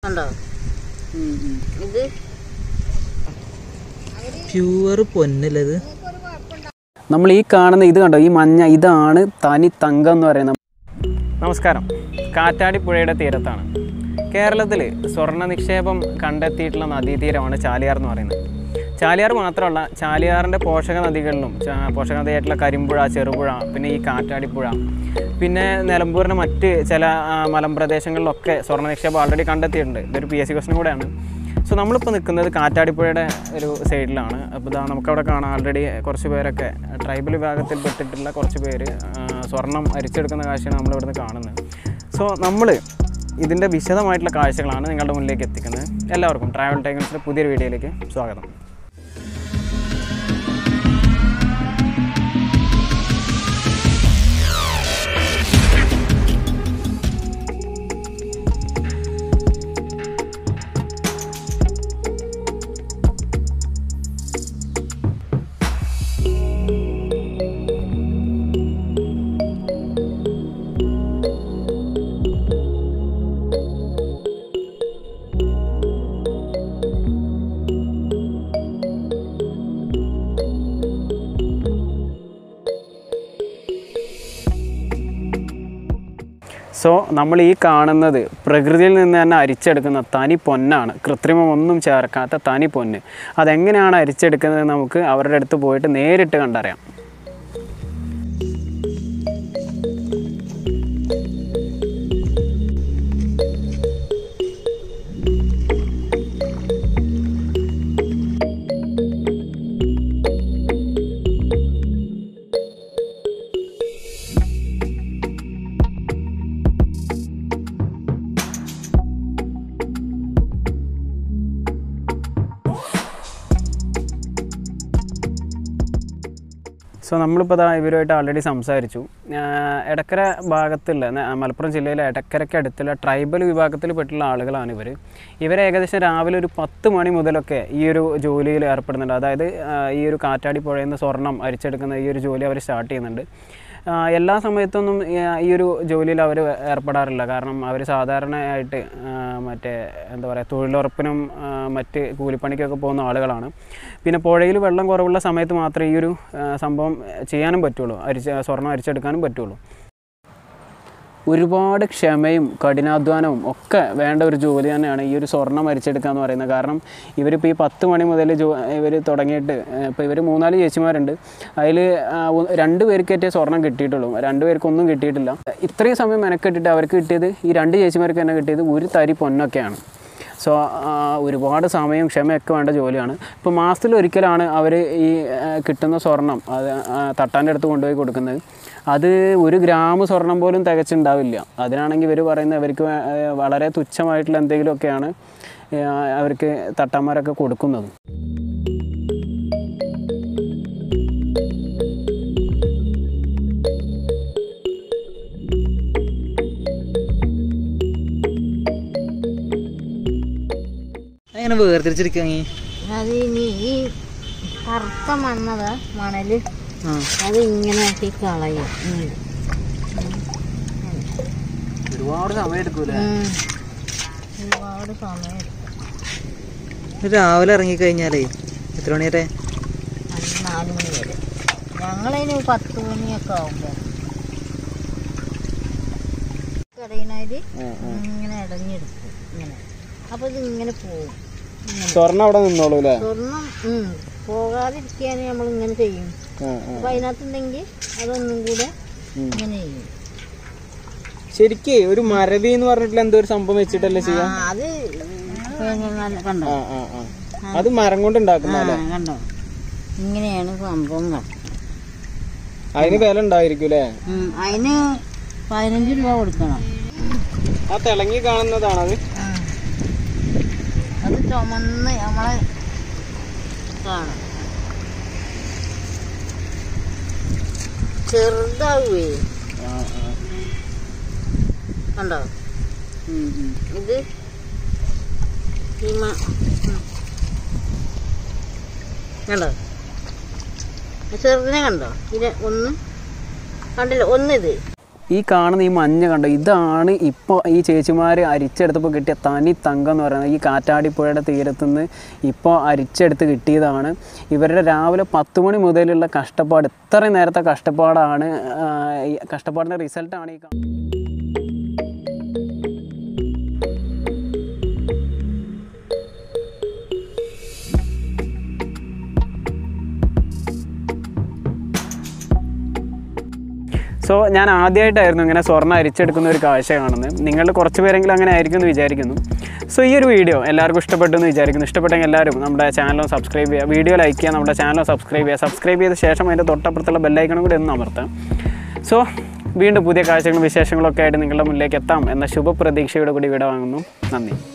കണ്ടോ ഇത് പ്യുവർ പൊന്നല്ലത് നമ്മൾ ഈ കാണുന്ന ഇത് കണ്ടോ ഈ മഞ്ഞ ഇതാണ് തനി തങ്കം എന്ന് പറയുന്നത് നമസ്കാരം കാറ്റാടി പുഴയുടെ തീരത്താണ് കേരളത്തിൽ സ്വർണ്ണ നിക്ഷേപം കണ്ടെത്തിയിട്ടുള്ള നദീതീരമാണ് ചാലിയാർ എന്ന് പറയുന്നത് ചാലിയാർ മാത്രമല്ല ചാലിയാറിൻ്റെ പോഷക നദികളിലും ചാ- പോഷക നദിയായിട്ടുള്ള കരിമ്പുഴ ചെറുപുഴ പിന്നെ ഈ കാറ്റാടിപ്പുഴ പിന്നെ നിലമ്പൂരിൻ്റെ മറ്റ് ചില ആ, മലമ്പ്രദേശങ്ങളിലൊക്കെ സ്വർണ്ണ നിക്ഷേപം ഓൾറെഡി കണ്ടെത്തിയിട്ടുണ്ട് ഇതൊരു പി എസ് സി ക്വസ്റ്റിനും കൂടെയാണ് സോ നമ്മളിപ്പോൾ നിൽക്കുന്നത് കാറ്റാടിപ്പുഴയുടെ ഒരു സൈഡിലാണ് അപ്പോൾ ഇതാ നമുക്കവിടെ കാണാം ആൾറെഡി കുറച്ച് പേരൊക്കെ ട്രൈബൽ വിഭാഗത്തിൽ പെട്ടിട്ടുള്ള കുറച്ച് പേര് ആ, സ്വർണം അരിച്ചെടുക്കുന്ന കാഴ്ചയാണ് നമ്മൾ ഇവിടുന്ന് കാണുന്നത് സോ നമ്മൾ ഇതിൻ്റെ വിശദമായിട്ടുള്ള കാഴ്ചകളാണ് നിങ്ങളുടെ മുന്നിലേക്ക് എത്തിക്കുന്നത് എല്ലാവർക്കും ട്രാവൽ ടൈഗേഴ്സിൻ്റെ പുതിയൊരു വീഡിയോയിലേക്ക് സ്വാഗതം സോ നമ്മൾ ഈ കാണുന്നത് പ്രകൃതിയിൽ നിന്ന് തന്നെ അരിച്ചെടുക്കുന്ന തനി പൊന്നാണ് കൃത്രിമം ഒന്നും ചേർക്കാത്ത തനി പൊന്ന് അതെങ്ങനെയാണ് അരിച്ചെടുക്കുന്നത് നമുക്ക് അവരുടെ അടുത്ത് പോയിട്ട് നേരിട്ട് കണ്ടറിയാം സോ നമ്മളിപ്പോൾ ദാ ഇവരുമായിട്ട് ആൾറെഡി സംസാരിച്ചു ആഹ് എടക്കര ഭാഗത്തുള്ള ന- മലപ്പുറം ജില്ലയിലെ എടക്കരയ്ക്ക് അടുത്തുള്ള ട്രൈബൽ വിഭാഗത്തിൽ പെട്ടുള്ള ആളുകളാണ് ഇവർ ഇവർ ഏകദേശം രാവിലെ ഒരു പത്ത് മണി മുതലൊക്കെ ഈ ഒരു ജോലിയിൽ ഏർപ്പെടുന്നുണ്ട് അതായത് ആഹ് ഈ ഒരു കാറ്റാടി പുഴയിൽ നിന്ന് സ്വർണം അരിച്ചെടുക്കുന്ന ഈ ഒരു ജോലി അവർ സ്റ്റാർട്ട് ചെയ്യുന്നുണ്ട് ആഹ് എല്ലാ സമയത്തൊന്നും ഈ- ഈ ഒരു ജോലിയിൽ അവർ ഏർപ്പെടാറില്ല കാരണം അവർ സാധാരണയായിട്ട് ആഹ് മറ്റേ എന്താ പറയുക തൊഴിലുറപ്പിനും ആഹ് മറ്റ് കൂലിപ്പണിക്കൊക്കെ പോകുന്ന ആളുകളാണ് പിന്നെ പുഴയിൽ വെള്ളം കുറവുള്ള സമയത്ത് മാത്രമേ ഈ ഒരു ആഹ് സംഭവം ചെയ്യാനും പറ്റുള്ളൂ അരിച്ച് സ്വർണ്ണം അരിച്ചെടുക്കാനും പറ്റുള്ളൂ ഒരുപാട് ക്ഷമയും കഠിനാധ്വാനവും ഒക്കെ വേണ്ട ഒരു ജോലി തന്നെയാണ് ഈ ഒരു സ്വർണം അരിച്ചെടുക്കുക എന്ന് പറയുന്നത് കാരണം ഇവരിപ്പോൾ ഈ പത്ത് മണി മുതൽ ജോ ഇവർ തുടങ്ങിയിട്ട് ഇപ്പോൾ ഇവർ മൂന്നാല് ചേച്ചിമാരുണ്ട് അതിൽ രണ്ട് പേർക്കേറ്റേ സ്വർണം കിട്ടിയിട്ടുള്ളൂ രണ്ട് പേർക്കൊന്നും കിട്ടിയിട്ടില്ല ഇത്രയും സമയം മെനക്കെട്ടിട്ട് അവർക്ക് കിട്ടിയത് ഈ രണ്ട് ചേച്ചിമാർക്ക് തന്നെ കിട്ടിയത് ഒരു തരി പൊന്നൊക്കെയാണ് സോ ഒരുപാട് സമയം ക്ഷമയൊക്കെ വേണ്ട ജോലിയാണ് ഇപ്പോൾ മാസത്തിൽ ഒരിക്കലാണ് അവർ ഈ ആ, കിട്ടുന്ന സ്വർണം അത് ആ, തട്ടാൻ്റെ അടുത്ത് കൊണ്ടുപോയി കൊടുക്കുന്നത് അത് ഒരു ഗ്രാം സ്വർണം പോലും തികച്ചുണ്ടാവില്ല അതിനാണെങ്കിൽ ഇവർ പറയുന്നത് അവർക്ക് വേ- ആ, വളരെ തുച്ഛമായിട്ടുള്ള എന്തെങ്കിലുമൊക്കെയാണ് ആ, അവർക്ക് തട്ടാന്മാരൊക്കെ കൊടുക്കുന്നത് അങ്ങനെ വേർതിരിച്ചെടുക്കാങ്ങി അത് ഇനി ഈ കറുത്ത മണ്ണത് മണല് ആ അത് ഇങ്ങനെ ആക്കി കളയും ഇങ്ങനെ. ഒരുപാട് സമയം എടുക്കൂലേ ഉം. ഒരുപാട് സമയം എടുക്കും. രാവിലെ ഇറങ്ങിക്കഴിഞ്ഞാലേ എത്ര മണി വരെ അത് നാല് മണി വരെ ഞങ്ങളതിന് പത്ത് മണിയൊക്കെ ആവുമ്പോ കടയിനാല് ഇങ്ങനെ ഇടഞ്ഞെടുക്കും ഇങ്ങനെ അപ്പൊ ഇത് ഇങ്ങനെ പോകും ഇങ്ങനെ സ്വർണം അവിടെ നിന്നോളൂ അല്ലേ സ്വർണം ഉം, പോകാതിരിക്കാൻ നമ്മൾ ഇങ്ങനെ ചെയ്യും അപ്പൊ അതിനകത്തുണ്ടെങ്കിൽ അതൊന്നും കൂടെ ഇങ്ങനെ ചെയ്യും ശരിക്കേ ഒരു മരവി എന്ന് പറഞ്ഞിട്ടുള്ള എന്തോ ഒരു സംഭവം വെച്ചിട്ടല്ലേ ആ, ചെയ്യാം അത് പിന്നെ നല്ല- കണ്ടോ ആ ആ ആ അത് മരം കൊണ്ട് ഉണ്ടാക്കുന്ന ആ, കണ്ടോ ഇങ്ങനെയാണ് സംഭവം നടക്കുന്നത്. അതിന് വില ഉണ്ടായിരിക്കും അല്ലേ ഉം, അതിന് പതിനഞ്ച് രൂപ കൊടുക്കണം ആ തിളങ്ങി കാണുന്നതാണത് അത് ചുമന്ന് നമ്മളെ കാണും ചെറുതാവേ കണ്ടോ ഇത് ഈ മ- ഉം. കണ്ടോ ചെറുതിനെ കണ്ടോ ഇത് ഒന്ന് കണ്ടില്ല ഒന്നിത് ഈ കാണുന്ന ഈ മഞ്ഞ കണ്ടോ ഇതാണ് ഇപ്പോൾ ഈ ചേച്ചിമാർ അരിച്ചെടുത്തപ്പോൾ കിട്ടിയ തനി തങ്കം എന്ന് പറയുന്നത് ഈ കാറ്റാടിപ്പുഴയുടെ തീരത്തുനിന്ന് ഇപ്പോൾ അരിച്ചെടുത്ത് കിട്ടിയതാണ് ഇവരുടെ രാവിലെ പത്ത് മണി മുതലുള്ള കഷ്ടപ്പാട് ഇത്രയും നേരത്തെ കഷ്ടപ്പാടാണ് ആ, ഈ കഷ്ടപ്പാടിൻ്റെ റിസൾട്ടാണ് ഈ കാണുന്നത് സോ ഞാൻ ആദ്യമായിട്ടായിരുന്നു ഇങ്ങനെ സ്വർണ്ണം അരിച്ചെടുക്കുന്ന ഒരു കാഴ്ച കാണുന്നത് നിങ്ങളിൽ കുറച്ച് പേരെങ്കിലും അങ്ങനെ ആയിരിക്കും എന്ന് വിചാരിക്കുന്നു സോ ഈ ഒരു വീഡിയോ എല്ലാവർക്കും ഇഷ്ടപ്പെട്ടു എന്ന് വിചാരിക്കുന്നു ഇഷ്ടപ്പെട്ടെങ്കിൽ എല്ലാവരും നമ്മുടെ ചാനൽ സബ്സ്ക്രൈബ് ചെയ്യുക വീഡിയോ ലൈക്ക് ചെയ്യുക നമ്മുടെ ചാനൽ സബ്സ്ക്രൈബ് ചെയ്യുക സബ്സ്ക്രൈബ് ചെയ്ത ശേഷം അതിൻ്റെ തൊട്ടപ്പുറത്തുള്ള ബെല്ലൈക്കണം കൂടി ഒന്ന് അമർത്താം സോ വീണ്ടും പുതിയ കാഴ്ചകളും വിശേഷങ്ങളൊക്കെ ആയിട്ട് നിങ്ങളുടെ മുന്നിലേക്ക് എത്താം എന്ന ശുഭപ്രതീക്ഷയോട് കൂടി വിട വാങ്ങുന്നു നന്ദി